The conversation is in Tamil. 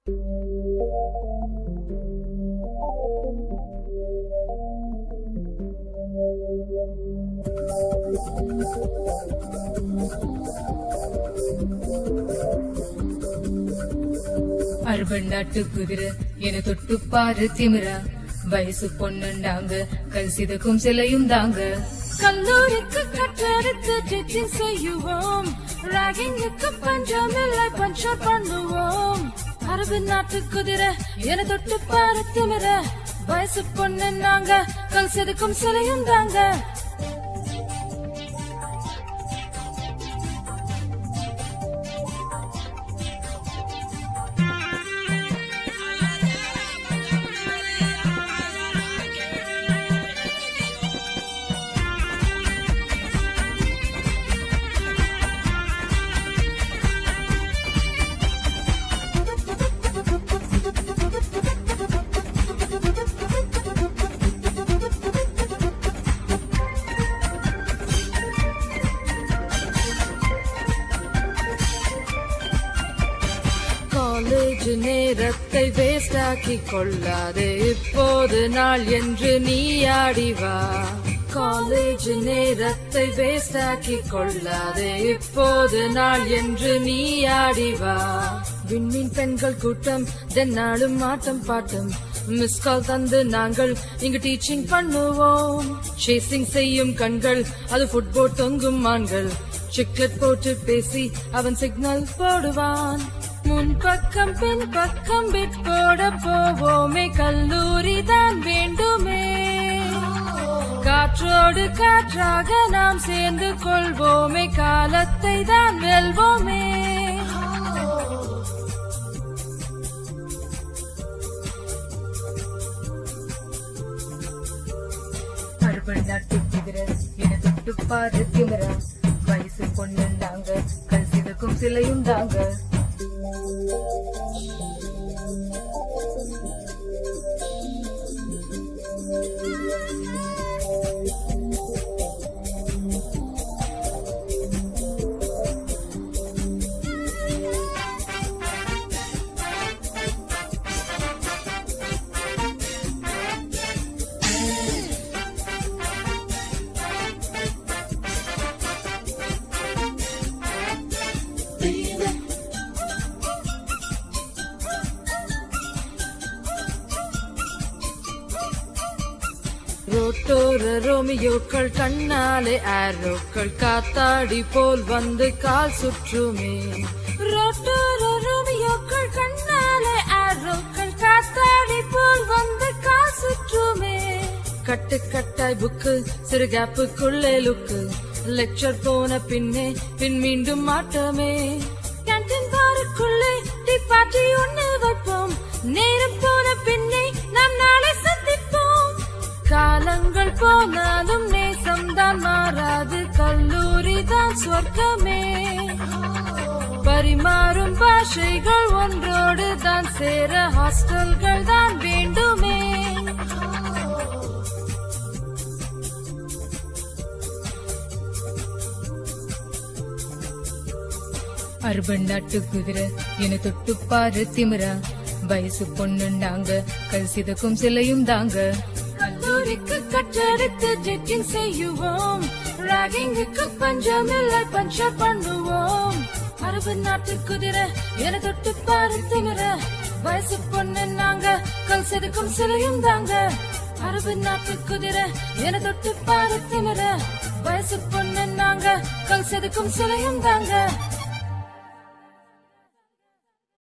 அறுபண்டாட்டு குதிரை என தொட்டு பாரு திமிரா வயசு பொண்ணுண்டாங்க கல் சிதக்கும் சிலையும் தாங்க கல்லூரிக்கு கற்றெடுத்து டீச்சிங் செய்யுவோம் ராகிங்குக்கு பஞ்சம் இல்லை பஞ்சர் பண்ணுவோம் அரபு நாட்டு குதிரை என தொட்டு பாரு திமிர வயசு பொண்ணு நாங்க கல் செதுக்கும் சிலையும் தாங்க காலேஜ் நேரத்தை வேஸ்ட் ஆக்கி கொள்ளாதே இப்போது நாள் என்று நீ ஆடி வா காலேஜ் நேரத்தை வேஸ்ட் ஆக்கி கொள்ளாதே இப்போது நாள் என்று நீ ஆடி வா விண்மீன் பெண்கள் கூட்டம் தென்னாலும் ஆட்டம் பாட்டம் மிஸ் கால் தந்து நாங்கள் இங்கு டீச்சிங் பண்ணுவோம் சேசிங் செய்யும் கண்கள் அது ஃபுட்போட் தொங்கும் மான்கள் சிக்லெட் போட்டு பேசி அவன் சிக்னல் போடுவான் முன் பக்கம் பின் பக்கம் பிட் போட போவோமே கல்லூரி தான் வேண்டுமே காற்றோடு காற்றாக நாம் சேர்ந்து கொள்வோமே காலத்தை தான் வெல்வோமே அறுபண்டாட்டு குதிரை என தொட்டு பாரு திமிரா வயசு பொண்ணுண்டாங்க கல் சிதக்கும் சிலையும் தாங்க ரோட்டோர ரோமியோக்கள் கண்ணாலே ஆரோக்கள் காத்தாடி போல் வந்து கால் சுற்றுமே ரோட்டோர ரோமியோக்கள் கண்ணாலே ஆரோக்கள் காத்தாடி போல் வந்து கால் சுற்றுமே கட்டு கட்டாய் புக்கு சிறு கேப்புக்குள்ளே லுக்கு லெக்சர் போன பின்னே பின் மீண்டும் மாட்டமே கேன்டீன் பாருக்குள்ளே டீ பார்ட்டி ஒண்ணு வைப்போம் நேரம் போன பின்னே நாம் நாளை சந்திப்போம் காலங்கள் போனாலும் நேசம் தான் மாறாது கல்லூரி தான் சொர்க்கமே பரிமாறும் பாஷைகள் ஒன்றோடு தான் சேர ஹாஸ்டல்கள் தான் வேண்டுமே அறுபண்டாட்டு குதிரை என தொட்டு பாரு திமிரா வயசு பொண்ணுண்டாங்க கல் சிதக்கும் சிலையும் தாங்க கல்லூரிக்கு கற்றெடுத்து ஜெட்டிங் செய்யுவோம் ராகிங்குக்கு பஞ்சம் இல்லை பஞ்சர் பண்ணுவோம் அரபு நாட்டு குதிரை என தொட்டு பாரு திமிர வயசு பொண்ணு நாங்க கல் செதுக்கும் சிலையும் தாங்க அரபு நாட்டு குதிரை என தொட்டு பாரு திமிர வயசு பொண்ணு நாங்க கல் செதுக்கும் சிலையும் தாங்க